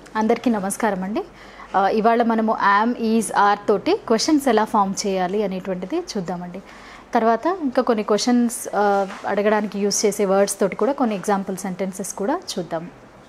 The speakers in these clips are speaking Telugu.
అందరికీ నమస్కారం అండి ఆ, ఇవాళ మనము యామ్ ఈజ్ ఆర్ తోటి క్వశ్చన్స్ ఎలా ఫామ్ చేయాలి అనేటువంటిది చూద్దామండి తర్వాత ఇంకా కొన్ని క్వశ్చన్స్ అడగడానికి యూస్ చేసే వర్డ్స్ తోటి కూడా కొన్ని ఎగ్జాంపుల్ సెంటెన్సెస్ కూడా చూద్దాం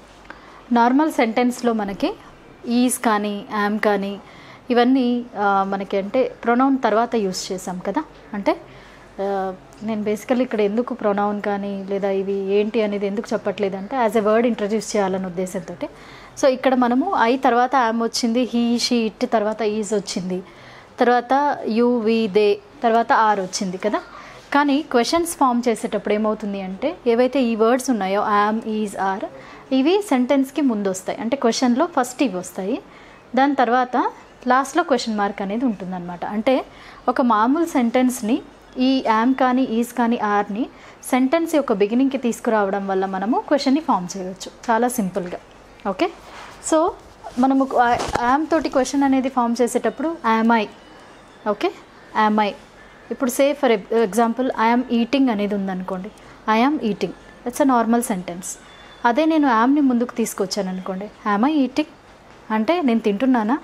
నార్మల్ సెంటెన్స్లో మనకి ఈజ్ కానీ యామ్ కానీ ఇవన్నీ ఆ, మనకి అంటే ప్రొనౌన్ తర్వాత యూస్ చేసాం కదా అంటే ఆ, నేను బేసికల్లీ ఇక్కడ ఎందుకు ప్రొనౌన్ కానీ లేదా ఇవి ఏంటి అనేది ఎందుకు చెప్పట్లేదు అంటే యాజ్ ఎ వర్డ్ ఇంట్రడ్యూస్ చేయాలనే ఉద్దేశంతో సో ఇక్కడ మనము ఐ తర్వాత యామ్ వచ్చింది హీ షీ ఇట్ తర్వాత ఈజ్ వచ్చింది తర్వాత యూ వి దే తర్వాత ఆర్ వచ్చింది కదా కానీ క్వశ్చన్స్ ఫామ్ చేసేటప్పుడు ఏమవుతుంది అంటే ఏవైతే ఈ వర్డ్స్ ఉన్నాయో యామ్ ఈజ్ ఆర్ ఇవి సెంటెన్స్కి ముందు వస్తాయి అంటే క్వశ్చన్లో ఫస్ట్ ఇవి వస్తాయి దాని తర్వాత లాస్ట్లో క్వశ్చన్ మార్క్ అనేది ఉంటుందన్నమాట అంటే ఒక మామూలు సెంటెన్స్ని ఈ యామ్ కానీ ఈజ్ కానీ ఆర్ని సెంటెన్స్ యొక్క బిగినింగ్కి తీసుకురావడం వల్ల మనము క్వశ్చన్ని ఫామ్ చేయవచ్చు చాలా సింపుల్గా ఓకే సో మనము యామ్ తోటి క్వశ్చన్ అనేది ఫామ్ చేసేటప్పుడు am I okay am I ఇప్పుడు say for example I am eating అనేది ఉందనుకోండి I am eating it's a normal sentence అదే నేను యామ్ని ముందుకు తీసుకొచ్చాను అనుకోండి యామ్ ఐ ఈటింగ్ అంటే నేను తింటున్నానా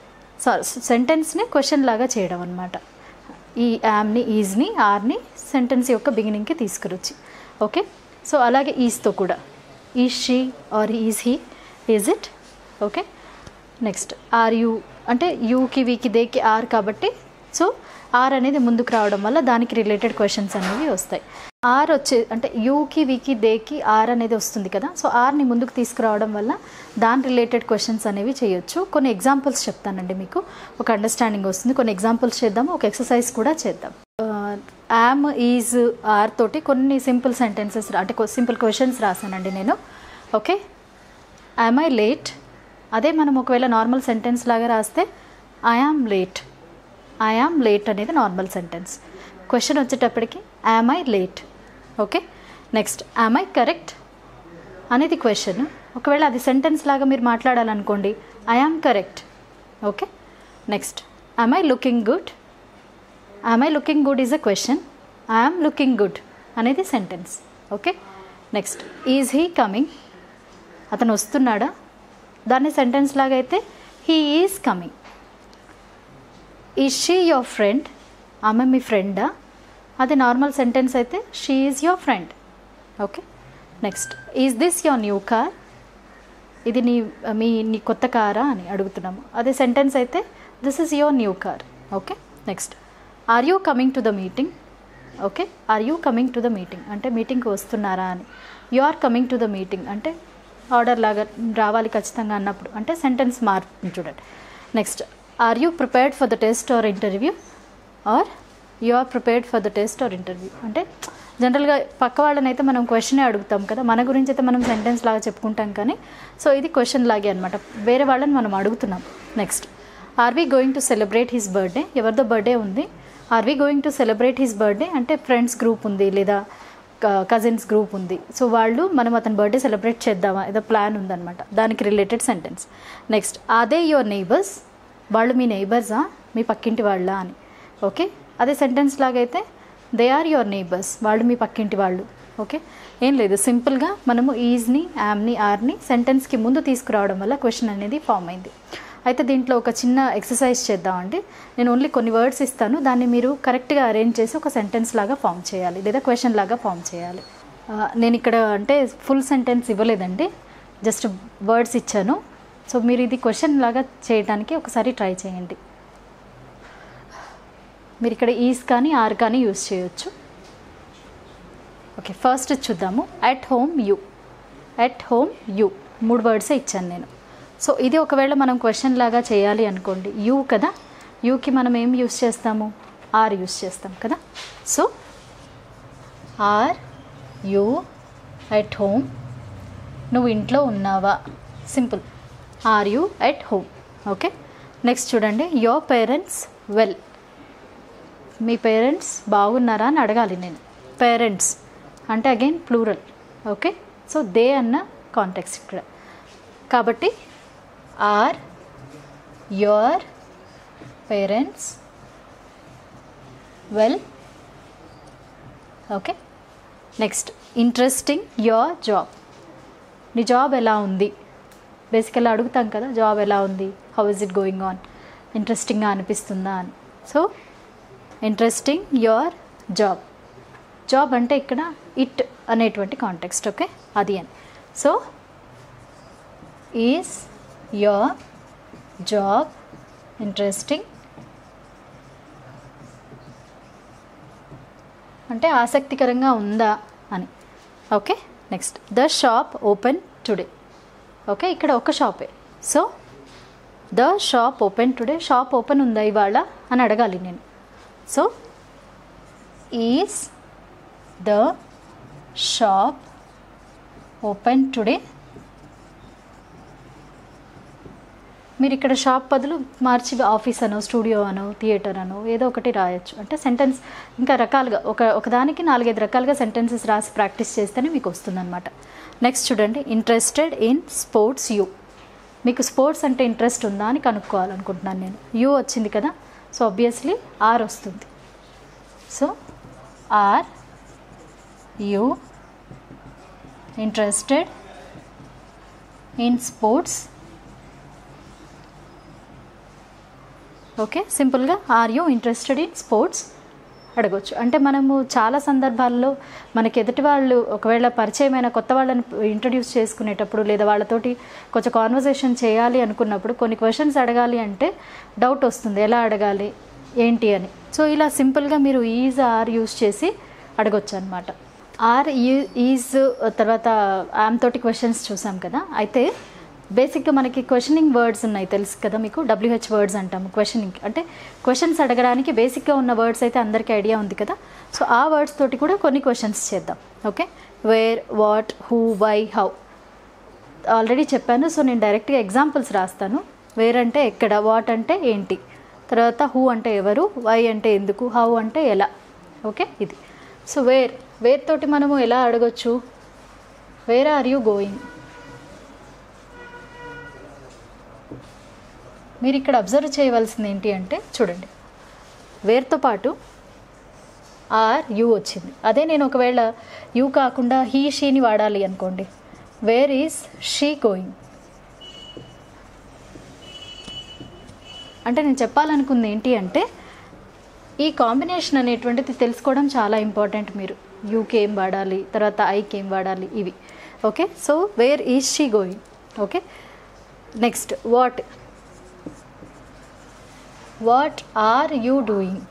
సెంటెన్స్ని క్వశ్చన్ లాగా చేయడం అనమాట ఈ యామ్ని ఈజ్ని ఆర్ని సెంటెన్స్ యొక్క బిగినింగ్కి తీసుకురొచ్చి ఓకే సో అలాగే ఈజ్తో కూడా is she are is he is it okay next are you అంటే యూకి వీకి దేకి ఆర్ కాబట్టి సో ఆర్ అనేది ముందుకు రావడం వల్ల దానికి రిలేటెడ్ క్వశ్చన్స్ అనేవి వస్తాయి ఆర్ వచ్చే అంటే యూకి వీకి దేకి ఆర్ అనేది వస్తుంది కదా సో ఆర్ని ముందుకు తీసుకురావడం వల్ల దాని రిలేటెడ్ క్వశ్చన్స్ అనేవి చేయొచ్చు కొన్ని ఎగ్జాంపుల్స్ చెప్తానండి మీకు ఒక అండర్స్టాండింగ్ వస్తుంది కొన్ని ఎగ్జాంపుల్స్ చేద్దాము ఒక ఎక్సర్సైజ్ కూడా చేద్దాం యామ్ ఈజ్ ఆర్ తోటి కొన్ని సింపుల్ సెంటెన్సెస్ అంటే సింపుల్ క్వశ్చన్స్ రాశానండి నేను ఓకే యామ్ ఐ లేట్ అదే మనం ఒకవేళ నార్మల్ సెంటెన్స్ లాగా రాస్తే I am late I am late అనేది నార్మల్ సెంటెన్స్ క్వశ్చన్ వచ్చేటప్పటికి am I late okay next am I correct అనేది క్వశ్చన్ ఒకవేళ అది సెంటెన్స్ లాగా మీరు మాట్లాడాలనుకోండి I am correct okay next am I looking good am I looking good is a question I am looking good అనేది sentence okay next is he coming అతను వస్తున్నాడా దాన్ని సెంటెన్స్ లాగా అయితే he is coming is she your friend ఆమె మీ ఫ్రెండా అది నార్మల్ సెంటెన్స్ అయితే she is your friend okay next is this your new car ఇది నీ మీ నీ కొత్త కారా అని అడుగుతున్నాము అదే సెంటెన్స్ అయితే this is your new car okay next are you coming to the meeting okay are you coming to the meeting అంటే మీటింగ్కి వస్తున్నారా అని you are coming to the meeting అంటే ఆర్డర్ లాగా రావాలి ఖచ్చితంగా అన్నప్పుడు అంటే సెంటెన్స్ మార్పు చూడండి next are you prepared for the test or interview or you are prepared for the test or interview అంటే జనరల్గా పక్క వాళ్ళని అయితే మనం క్వశ్చనే అడుగుతాం కదా మన గురించి అయితే మనం సెంటెన్స్ లాగా చెప్పుకుంటాం కానీ సో ఇది క్వశ్చన్ లాగే అనమాట వేరే వాళ్ళని మనం అడుగుతున్నాం next are we going to celebrate his birthday ఎవరిదో బర్త్డే ఉంది are we going to celebrate his birthday అంటే ఫ్రెండ్స్ గ్రూప్ ఉంది లేదా కజిన్స్ గ్రూప్ ఉంది సో వాళ్ళు మనం అతని బర్త్డే సెలబ్రేట్ చేద్దామా ఏదో ప్లాన్ ఉందన్నమాట దానికి రిలేటెడ్ సెంటెన్స్ నెక్స్ట్ అదే యువర్ నైబర్స్ వాళ్ళు మీ నైబర్సా మీ పక్కింటి వాళ్ళ అని ఓకే అదే సెంటెన్స్ లాగైతే దే ఆర్ యువర్ నైబర్స్ వాళ్ళు మీ పక్కింటి వాళ్ళు ఓకే ఏం లేదు సింపుల్గా మనము ఈజ్ని యామ్ని ఆర్ని సెంటెన్స్కి ముందు తీసుకురావడం వల్ల క్వశ్చన్ అనేది ఫామ్ అయింది అయితే దీంట్లో ఒక చిన్న ఎక్సర్సైజ్ చేద్దామండి నేను ఓన్లీ కొన్ని వర్డ్స్ ఇస్తాను దాన్ని మీరు కరెక్ట్గా అరేంజ్ చేసి ఒక సెంటెన్స్ లాగా ఫామ్ చేయాలి లేదా క్వశ్చన్ లాగా ఫామ్ చేయాలి ఆ, నేను ఇక్కడ అంటే ఫుల్ సెంటెన్స్ ఇవ్వలేదండి జస్ట్ వర్డ్స్ ఇచ్చాను సో మీరు ఇది క్వశ్చన్ లాగా చేయడానికి ఒకసారి ట్రై చేయండి మీరు ఇక్కడ ఈజ్ కానీ ఆర్ కానీ యూస్ చేయొచ్చు ఓకే ఫస్ట్ చూద్దాము at home you at home you మూడు వర్డ్సే ఇచ్చాను నేను సో ఇది ఒకవేళ మనం క్వశ్చన్ లాగా చేయాలి అనుకోండి యూ కదా యూకి మనం ఏం యూస్ చేస్తాము ఆర్ యూస్ చేస్తాం కదా so are you at home నువ్వు ఇంట్లో ఉన్నావా simple are you at home okay next చూడండి యోర్ పేరెంట్స్ వెల్ మీ పేరెంట్స్ బాగున్నారా అని అడగాలి నేను పేరెంట్స్ అంటే again plural okay so they అన్న కాంటెక్స్ ఇక్కడ కాబట్టి are your parents well okay next interesting your job నీ జాబ్ ఎలా ఉంది బేసికల్గా అడుగుతాం కదా జాబ్ ఎలా ఉంది how is it going on ఇంట్రెస్టింగ్గా అనిపిస్తుందా అని so interesting your job job అంటే ఇక్కడ ఇట్ అనేటువంటి కాంటెక్స్ట్ ఓకే అది అని so is your job interesting అంటే ఆసక్తికరంగా ఉందా అని okay next the shop open today okay ఇక్కడ ఒక షాపే so the shop open today shop open ఉందా ఇవాళ అని అడగాలి నేను so is the shop open today మీరు ఇక్కడ షాప్ బదులు మార్చి ఆఫీస్ అనో స్టూడియో అనో థియేటర్ అనో ఏదో ఒకటి రాయొచ్చు అంటే సెంటెన్స్ ఇంకా రకాలుగా ఒక ఒకదానికి నాలుగైదు రకాలుగా సెంటెన్సెస్ రాసి ప్రాక్టీస్ చేస్తేనే మీకు వస్తుందన్నమాట నెక్స్ట్ చూడండి ఇంట్రెస్టెడ్ ఇన్ స్పోర్ట్స్ యూ మీకు స్పోర్ట్స్ అంటే ఇంట్రెస్ట్ ఉందా అని కనుక్కోవాలనుకుంటున్నాను నేను యూ వచ్చింది కదా సో ఆబ్వియస్లీ ఆర్ వస్తుంది so are you interested in sports okay సింపుల్గా are you interested in sports అడగొచ్చు అంటే మనము చాలా సందర్భాల్లో మనకి ఎదుటి వాళ్ళు ఒకవేళ పరిచయమైన కొత్త వాళ్ళని ఇంట్రడ్యూస్ చేసుకునేటప్పుడు లేదా వాళ్ళతోటి కొంచెం కాన్వర్సేషన్ చేయాలి అనుకున్నప్పుడు కొన్ని క్వశ్చన్స్ అడగాలి అంటే డౌట్ వస్తుంది ఎలా అడగాలి ఏంటి అని సో ఇలా సింపుల్గా మీరు ఈజ్ ఆర్ యూస్ చేసి అడగొచ్చు అనమాట ఆర్ ఈజ్ తర్వాత ఆమ్ తోటి క్వశ్చన్స్ చూసాం కదా అయితే బేసిక్గా మనకి క్వశ్చనింగ్ వర్డ్స్ ఉన్నాయి తెలుసు కదా మీకు డబ్ల్యూహెచ్ వర్డ్స్ అంటాము క్వశ్చనింగ్ అంటే క్వశ్చన్స్ అడగడానికి బేసిక్గా ఉన్న వర్డ్స్ అయితే అందరికీ ఐడియా ఉంది కదా సో ఆ వర్డ్స్ తోటి కూడా కొన్ని క్వశ్చన్స్ చేద్దాం okay where what who why how already చెప్పాను సో నేను డైరెక్ట్గా ఎగ్జాంపుల్స్ రాస్తాను వేర్ అంటే ఎక్కడ వాట్ అంటే ఏంటి తర్వాత హూ అంటే ఎవరు వై అంటే ఎందుకు హౌ అంటే ఎలా ఓకే ఇది సో వేర్ వేర్ తోటి మనము ఎలా అడగొచ్చు వేర్ ఆర్ యూ గోయింగ్ మీరు ఇక్కడ అబ్జర్వ్ చేయవలసింది ఏంటి అంటే చూడండి వేర్తో పాటు ఆర్ యూ వచ్చింది అదే నేను ఒకవేళ యూ కాకుండా హీ షీని వాడాలి అనుకోండి వేర్ ఈజ్ షీ గోయింగ్ అంటే నేను చెప్పాలనుకుంది ఏంటి అంటే ఈ కాంబినేషన్ అనేటువంటిది తెలుసుకోవడం చాలా ఇంపార్టెంట్ మీరు యూకి ఏం వాడాలి తర్వాత ఐకి ఏం వాడాలి ఇవి okay so where is she going okay next what what are you doing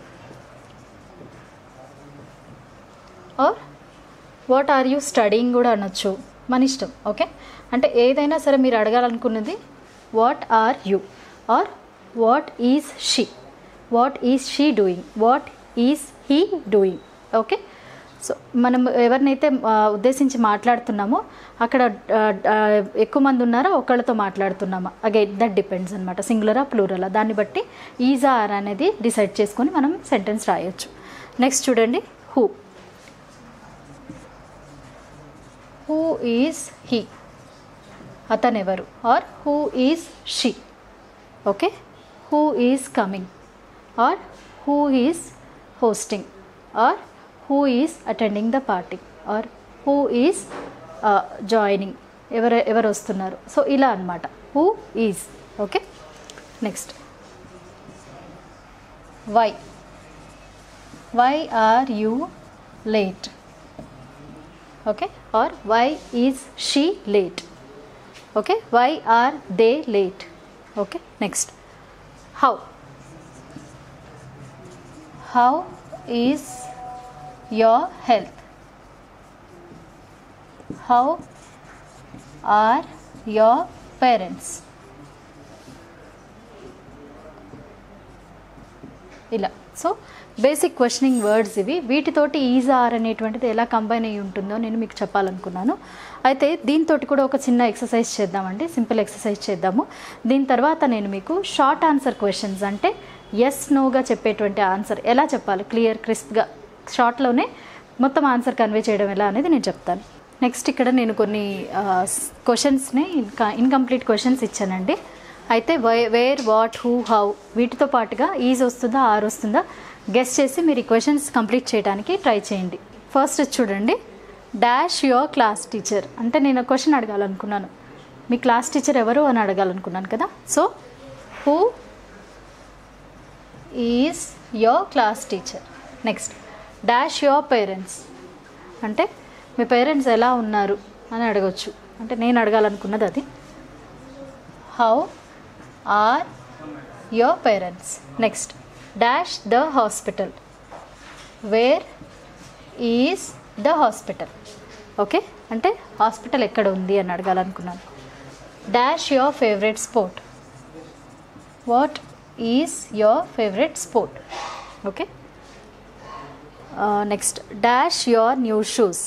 or what are you studying కూడా అనొచ్చు మన ఇష్టం ఓకే అంటే ఏదైనా సరే మీరు అడగాలనుకున్నది what are you or what is she what is she doing what is he doing okay so మనం ఎవరినైతే ఆ, ఉద్దేశించి మాట్లాడుతున్నామో అక్కడ ఆ, ఆ, ఎక్కువ మంది ఉన్నారా ఒకళ్ళతో మాట్లాడుతున్నామా అగైన్ దట్ డిపెండ్స్ అనమాట సింగులరా ప్లూరలా దాన్ని బట్టి ఈజా ఆర్ అనేది డిసైడ్ చేసుకొని మనం సెంటెన్స్ రాయొచ్చు నెక్స్ట్ చూడండి హూ హూ ఈజ్ హీ అతనెవరు or who is she okay who is coming or who is hosting or who is attending the party or who is joining ఎవరు ఎవరు వస్తున్నారు సో ఇలా అనమాట who is okay next why why are you late okay or why is she late okay why are they late okay next how how is your health how are your parents ఇలా సో బేసిక్ క్వశ్చనింగ్ వర్డ్స్ ఇవి వీటితోటి ఈజ్ ఆర్ అనేటువంటిది ఎలా కంబైన్ అయ్యి ఉంటుందో నేను మీకు చెప్పాలనుకున్నాను అయితే దీంతో కూడా ఒక చిన్న ఎక్సర్సైజ్ చేద్దామండి సింపుల్ ఎక్సర్సైజ్ చేద్దాము దీని తర్వాత నేను మీకు షార్ట్ ఆన్సర్ క్వశ్చన్స్ అంటే ఎస్ నోగా చెప్పేటువంటి ఆన్సర్ ఎలా చెప్పాలి క్లియర్ క్రిస్ప్గా షార్ట్లోనే మొత్తం ఆన్సర్ కన్వే చేయడం ఎలా అనేది నేను చెప్తాను నెక్స్ట్ ఇక్కడ నేను కొన్ని క్వశ్చన్స్ని ఇంకా ఇన్కంప్లీట్ క్వశ్చన్స్ ఇచ్చానండి అయితే why where what who how వీటితో పాటుగా ఈజ్ వస్తుందా ఆర్ వస్తుందా గెస్ట్ చేసి మీరు ఈ క్వశ్చన్స్ కంప్లీట్ చేయడానికి ట్రై చేయండి ఫస్ట్ చూడండి డాష్ యువర్ క్లాస్ టీచర్ అంటే నేను క్వశ్చన్ అడగాలనుకున్నాను మీ క్లాస్ టీచర్ ఎవరు అని అడగాలనుకున్నాను కదా so who is your class teacher next dash your parents అంటే మీ పేరెంట్స్ ఎలా ఉన్నారు అని అడగచ్చు అంటే నేను అడగాలనుకున్నది అది how are your parents next dash the hospital where is the hospital okay అంటే హాస్పిటల్ ఎక్కడ ఉంది అని అడగాలనుకున్నాను dash your favourite sport what is your favourite sport okay next dash your new shoes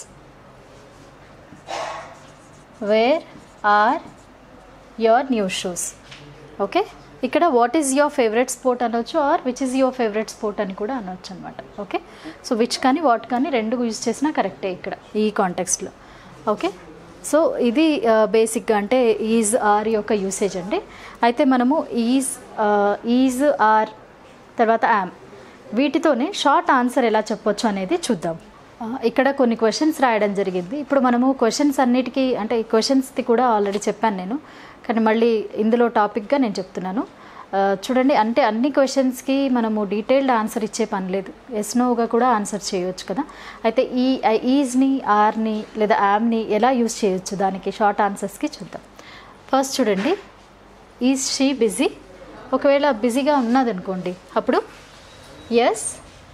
where are your new shoes okay ఇక్కడ what is your favourite sport అనొచ్చు or which is your favourite sport అని కూడా అనొచ్చు అనమాట ఓకే సో విచ్ కానీ వాట్ కానీ రెండు యూజ్ చేసినా కరెక్టే ఇక్కడ ఈ కాంటెక్స్ట్లో ఓకే సో ఇది బేసిక్గా అంటే ఈజ్ ఆర్ యొక్క యూసేజ్ అండి అయితే మనము ఈజ్ ఈజ్ ఆర్ తర్వాత యామ్ వీటితోనే షార్ట్ ఆన్సర్ ఎలా చెప్పొచ్చు అనేది చూద్దాం ఆ, ఇక్కడ కొన్ని క్వశ్చన్స్ రాయడం జరిగింది ఇప్పుడు మనము క్వశ్చన్స్ అన్నిటికీ అంటే ఈ క్వశ్చన్స్ది కూడా ఆల్రెడీ చెప్పాను నేను కానీ మళ్ళీ ఇందులో టాపిక్గా నేను చెప్తున్నాను ఆ, చూడండి అంటే అన్ని క్వశ్చన్స్కి మనము డీటెయిల్డ్ ఆన్సర్ ఇచ్చే పని లేదు ఎస్ నోగా కూడా ఆన్సర్ చేయొచ్చు కదా అయితే ఈ ఈజ్ని ఆర్ని లేదా యామ్ని ఎలా యూజ్ చేయొచ్చు దానికి షార్ట్ ఆన్సర్స్కి చూద్దాం ఫస్ట్ చూడండి ఈజ్ షీ బిజీ ఒకవేళ బిజీగా ఉన్నదనుకోండి అప్పుడు yes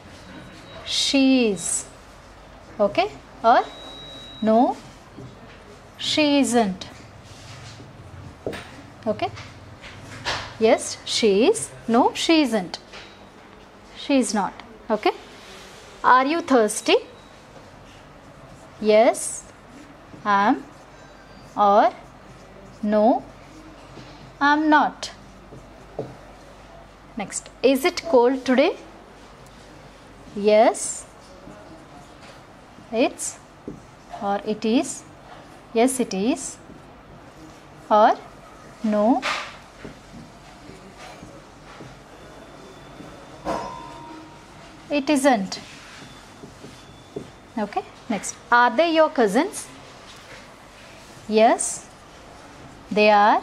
she's okay or no she isn't okay yes she is no she isn't she is not okay are you thirsty yes I'm or no I'm not next is it cold today yes it's or it is yes it is or no it isn't okay next are they your cousins yes they are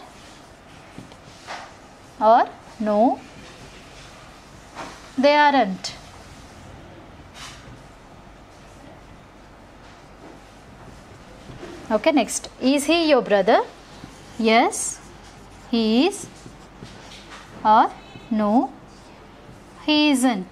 or no they aren't Okay, next. Is he your brother? Yes, he is. Or no, he isn't.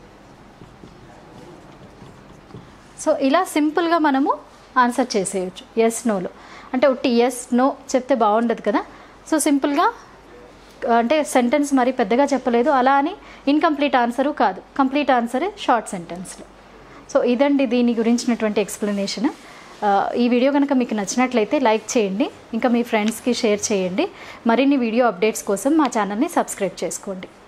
So ఇలా సింపుల్గా మనము ఆన్సర్ చేసేయచ్చు ఎస్ నోలో అంటే ఒట్టి ఎస్ నో చెప్తే బాగుండదు కదా సో సింపుల్గా అంటే సెంటెన్స్ మరి పెద్దగా చెప్పలేదు అలా అని ఇన్కంప్లీట్ ఆన్సరు కాదు కంప్లీట్ ఆన్సరే షార్ట్ సెంటెన్స్లో సో ఇదండి దీని గురించినటువంటి ఎక్స్ప్లెనేషన్ ఈ వీడియో కనుక మీకు నచ్చినట్లయితే లైక్ చేయండి ఇంకా మీ ఫ్రెండ్స్కి షేర్ చేయండి మరిన్ని వీడియో అప్డేట్స్ కోసం మా ఛానల్ని సబ్స్క్రైబ్ చేసుకోండి